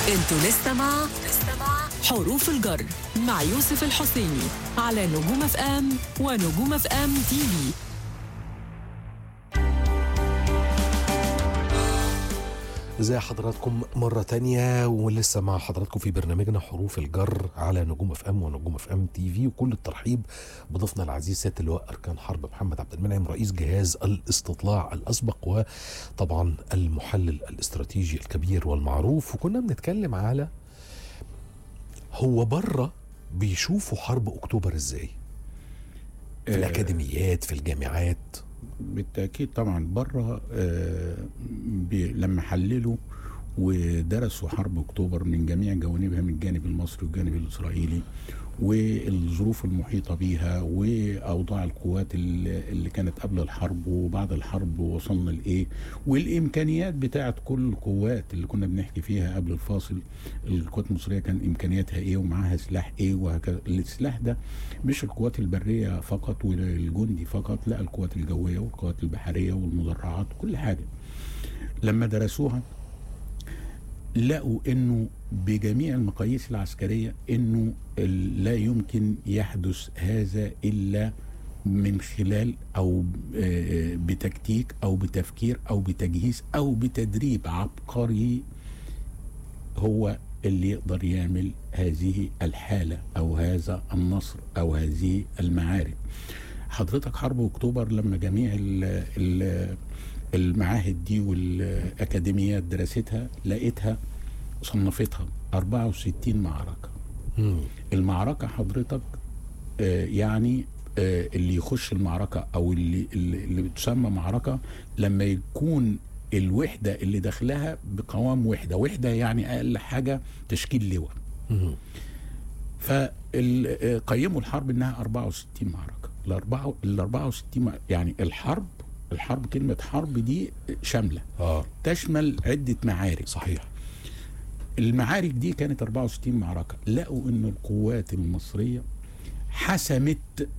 انتوا لسه مع حروف الجر مع يوسف الحسيني على نجوم اف ام ونجوم اف ام تي في ازي حضراتكم مرة تانية ولسه مع حضراتكم في برنامجنا حروف الجر على نجوم اف ام ونجوم اف ام تي في وكل الترحيب بضيفنا العزيز سيادة اللواء اركان حرب محمد عبد المنعم رئيس جهاز الاستطلاع الاسبق وطبعا المحلل الاستراتيجي الكبير والمعروف وكنا بنتكلم على هو بره بيشوفوا حرب اكتوبر ازاي؟ في الاكاديميات في الجامعات بالتاكيد طبعا بره آه، بي- لما حللوا ودرسوا حرب اكتوبر من جميع جوانبها من الجانب المصري والجانب الاسرائيلي والظروف المحيطه بيها واوضاع القوات اللي اللي كانت قبل الحرب وبعد الحرب وصلنا لايه والامكانيات بتاعه كل القوات اللي كنا بنحكي فيها قبل الفاصل القوات المصريه كان امكانياتها ايه ومعاها سلاح ايه وهكذا السلاح ده مش القوات البريه فقط والجندي فقط لا القوات الجويه والقوات البحريه والمدرعات كل حاجه لما درسوها لقوا انه بجميع المقاييس العسكريه انه ال- لا يمكن يحدث هذا الا من خلال او آه، بتكتيك او بتفكير او بتجهيز او بتدريب عبقري هو اللي يقدر يعمل هذه الحاله او هذا النصر او هذه المعارك حضرتك حرب اكتوبر لما جميع ال ال المعاهد دي والاكاديميات دراستها لقيتها صنفتها 64 معركه مم. المعركه حضرتك آه، يعني آه، اللي يخش المعركه او اللي اللي اللي بتسمى معركه لما يكون الوحده اللي داخلها بقوام وحده وحده يعني اقل حاجه تشكيل لواء مم. فقيموا الحرب انها 64 معركه الاربعه ال 64 مع- يعني الحرب الحرب كلمه حرب دي شامله اه تشمل عده معارك صحيح المعارك دي كانت 64 معركه لقوا ان القوات المصريه حسمت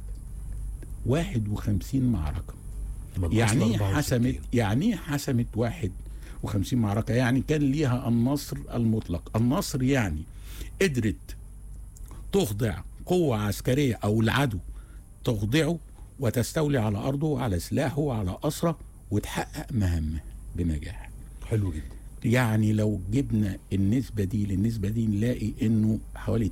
51 معركه من يعني أصل ايه 64. حسمت يعني ايه حسمت 51 معركه يعني كان ليها النصر المطلق النصر يعني قدرت تخضع قوه عسكريه او العدو تخضعه وتستولي على ارضه وعلى سلاحه وعلى اسره وتحقق مهامه بنجاح حلو جدا يعني لو جبنا النسبة دي للنسبة دي نلاقي انه حوالي 82%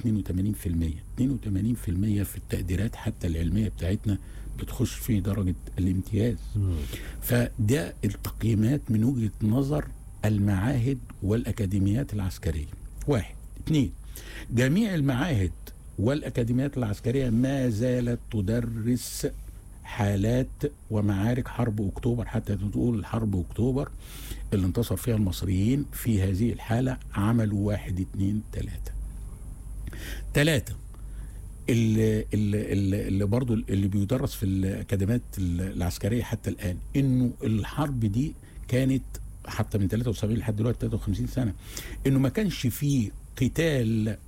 82% في التقديرات حتى العلمية بتاعتنا بتخش في درجة الامتياز مم. فده التقييمات من وجهة نظر المعاهد والأكاديميات العسكرية واحد اثنين جميع المعاهد والأكاديميات العسكرية ما زالت تدرس حالات ومعارك حرب أكتوبر حتى تقول حرب أكتوبر اللي انتصر فيها المصريين في هذه الحالة عملوا واحد اتنين تلاتة تلاتة اللي, اللي, اللي برضو اللي بيدرس في الأكاديميات العسكرية حتى الآن إنه الحرب دي كانت حتى من 73 لحد دلوقتي 53 سنة إنه ما كانش فيه قتال